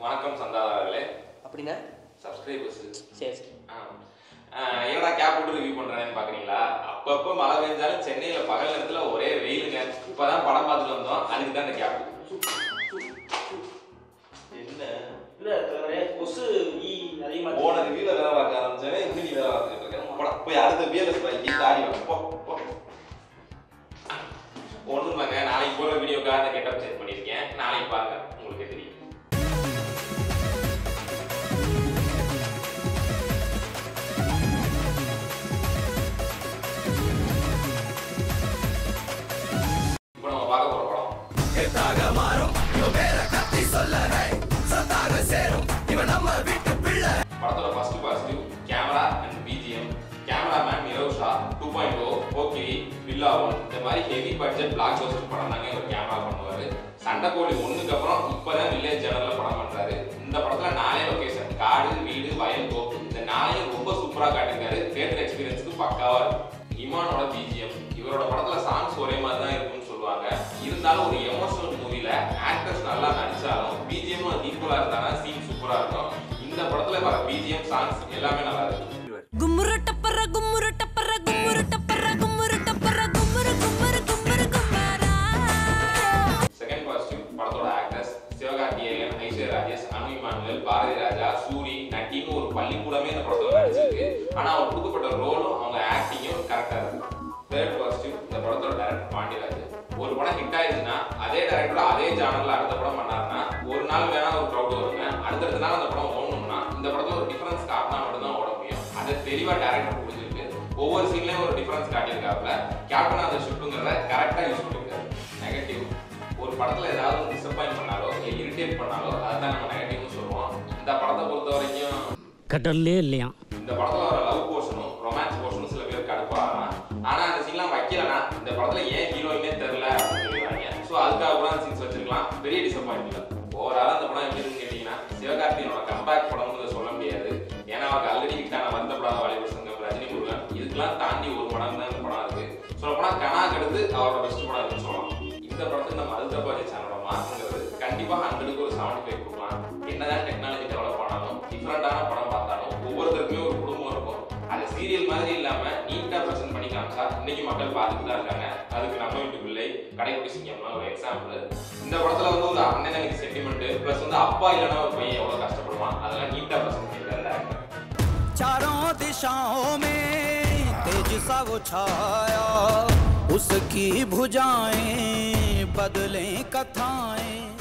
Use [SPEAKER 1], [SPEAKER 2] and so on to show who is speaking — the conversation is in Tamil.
[SPEAKER 1] வணக்கம் சந்தாதாரர்களே
[SPEAKER 2] அப்படின்னா
[SPEAKER 1] சப்ஸ்கிரைபர்ஸ்
[SPEAKER 2] சரி சரி
[SPEAKER 1] என்னடா கேப் போட்டு ரிவ்யூ பண்றேன்னு பாக்குறீங்களா அப்பப்போ மழை பெஞ்சாலும் சென்னையில பகல் நேரத்துல ஒரே வெயிலுங்க இப்பதான் படம் பார்த்துட்டு வந்தோம் அதுக்கு தான் இந்த கேப் என்ன
[SPEAKER 2] இல்ல நிறைய கொசு ஈ அதிகமா
[SPEAKER 1] போன ரிவ்யூல வேலை பார்க்க ஆரம்பிச்சேன் இன்னும் நீ வேலை பார்த்துட்டு இருக்க போடா போய் அடுத்த பியர்லெஸ் பைக்கி தாடி வா போ போ ஒண்ணும் இல்லைங்க நாளைக்கு போற வீடியோக்காக அந்த கெட்டப் செட் பண்ணியிருக்கேன் நாளைக்கு பாருங்க உங்களுக்கு தெரியும் இப்போ நம்ம பார்க்க போற படம் படத்தோட first positive camera and BGM cameraman Nirav Shah two point O Pokkiri Billa one இந்த மாதிரி ஹெவி பட்ஜெட் பிளாக் பஸ்டர் படம் தாங்க இவர் கேமரா பண்ணுவாரு சண்டைக்கோழி ஒண்ணுக்கு அப்புறம் இப்பதான் வில்லேஜ் ஜேனல்ல படம் பண்றாரு இந்த படத்துல நாலே லொகேஷன் காடு வீடு வயல் தோப்பு இந்த நாளையும் ரொம்ப சூப்பரா காட்டிருக்காரு தியேட்டர் எக்ஸ்பீரியன்ஸ்க்கு பக்காவா இருக்கும் இமானோட பிஜிஎம் இவரோட படத்துல சாங்ஸ் ஒரே மாதிரி தான் இருக்கும்னு சொல்லுவாங்க இருந்தாலும் ஒரு எமோஷனல் மூவில ஆக்டர்ஸ் நல்லா நடிச்சாலும் பிஜிஎம் ஈக்குவலா இருந்தானா சீன் சூப்பரா இருக்கும் இந்த படத்துல வர பிஜிஎம் சாங்ஸ் எல்லாமே நல்லா இருக்கு
[SPEAKER 3] கும்முரு டப்பர கும்முரு டப்பர கும்முரு டப்பர கும்முரு டப்பர கும்முரு கும்முரு கும்முரு கும்மாரா
[SPEAKER 1] செகண்ட் பாசிட்டிவ் படத்தோட ஆக்டர்ஸ் சிவகார்த்திகேயன் ஐஸ்வர்யா ராஜேஷ் அனு இமானுவேல் பாரதி ராஜா சூரி நட்டின்னு ஒரு பள்ளிக்கூடமே இந்த படத்துல நடிச்சிருக்கு ஆனா அவர் கொடுக்கப்பட்ட ரோலும் அவங்க ஆக்டிங்கும் கரெக்டா இருக்கு தேர்ட் பாசிட்டிவ் இந்த படத்தோட டைரக்டர் பாண்டியராஜ் ஒரு படம் ஹிட் ஆயிடுச்சுன்னா அதே டைரக்டர் அதே ஜானர்ல அடுத்த படம் பண்ணாருன்னா ஒரு நாள் வேணா ஒரு க்ரௌட் வருங்க அடுத்தடுத்த நாள் அந்த படம் ஓடணும்னா இந்த படத்துல ஒரு டிஃபரன்ஸ் காட்டினா மட்டும்தான் ஓட முடியும் அதை தெளிவா டேரக்டர் புரிஞ்சிருக்கு ஒவ்வொரு சீன்லயும் ஒரு டிஃபரன்ஸ் காட்டியிருக்காப்புல கேப்டன் அந்த ஷிஃப்ட்டுங்கிறத கரெக்டா யூஸ் பண்ணிருக்காரு நெகட்டிவ் ஒரு படத்துல ஏதாவது டிசப்பாயிண்ட் பண்ணாலோ இல்லை இரிட்டேட் பண்ணாலோ அதுதான் நம்ம நெகட்டிவ்னு சொல்லுவோம் இந்த படத்தை பொறுத்த வரைக்கும்
[SPEAKER 4] கடல்லே இல்லையா
[SPEAKER 1] இந்த படத்துல வர லவ் போர்ஷனும் ரொமான்ஸ் போர்ஷனும் சில பேர் கடுப்பாகலாம் ஆனா அந்த சீன்லாம் வைக்கலனா இந்த படத்துல ஏன் ஹீரோயினே தெரியல அப்படின்னு சொல்லிடுவாங்க ஸோ அதுக்காக கூட அந்த சீன்ஸ் வச்சிருக்கலாம் பெரிய டிசப்பாயிண்ட் இல்லை ஓவரால் அந்த படம் எப்படி இருக்குன்னு கேட்டீங்கன்னா சிவகார்த்திகனோட கம்பேக் படம்னு சொல்ல முடியாது ஏன்னா அவருக்கு ஆல்ரெடி ஹிட்டான வருத்தப்படாத வாலிபர் சங்கம் ரஜினி முருகன் இதுக்கெல்லாம் தாண்டி ஒரு படம் தான் இந்த படம் இருக்கு சொல்ல போனா கனாக்கு அடுத்து அவரோட பெஸ்ட் படம் இருக்குன்னு சொல்லலாம் இந்த படத்துக்கு நம்ம அல்தபாஜி சேனலோட மார்க்குங்கிறது கண்டிப்பா ஹண்ட்ரடுக்கு ஒரு செவன்டி ஃபைவ் கொடுக்கலாம் என்னதான் டெக்னாலஜி டெவலப் ஆனாலும் டிஃப்ரெண்டான படம் பார்த்தாலும் ஒவ்வொருத்தருக்குமே ஒரு குடும்பம் இருக்கும் அது சீரியல் மாதிரி இல்லாம நீட்டா ப்ரெசென்ட் பண்ணி காமிச்சா இன்னைக்கு மக்கள் பார்த்துட்டு தான் இருக்காங்க அதுக்கு நம்ம வீட்டு பிள்ளை கடைக்குட்டி சிங்கம்லாம் ஒரு எக்ஸாம்பிள் இந்த படத்துல வந்து ஒரு அண்ணனுக்கு சென்டிமெண்ட் ப்ளஸ் வந்து அப்பா இல்லைன்னா ஒரு பையன் எவ்வளவு கஷ்டப்படுவான் அதெல்லாம் நீட்டா ப்ரெசென்ட் பண்ணியிருக்காரு டேரக்டர்
[SPEAKER 5] चारों दिशाओं में तेज सा वो छाया उसकी भुजाएं बदलें कथाएं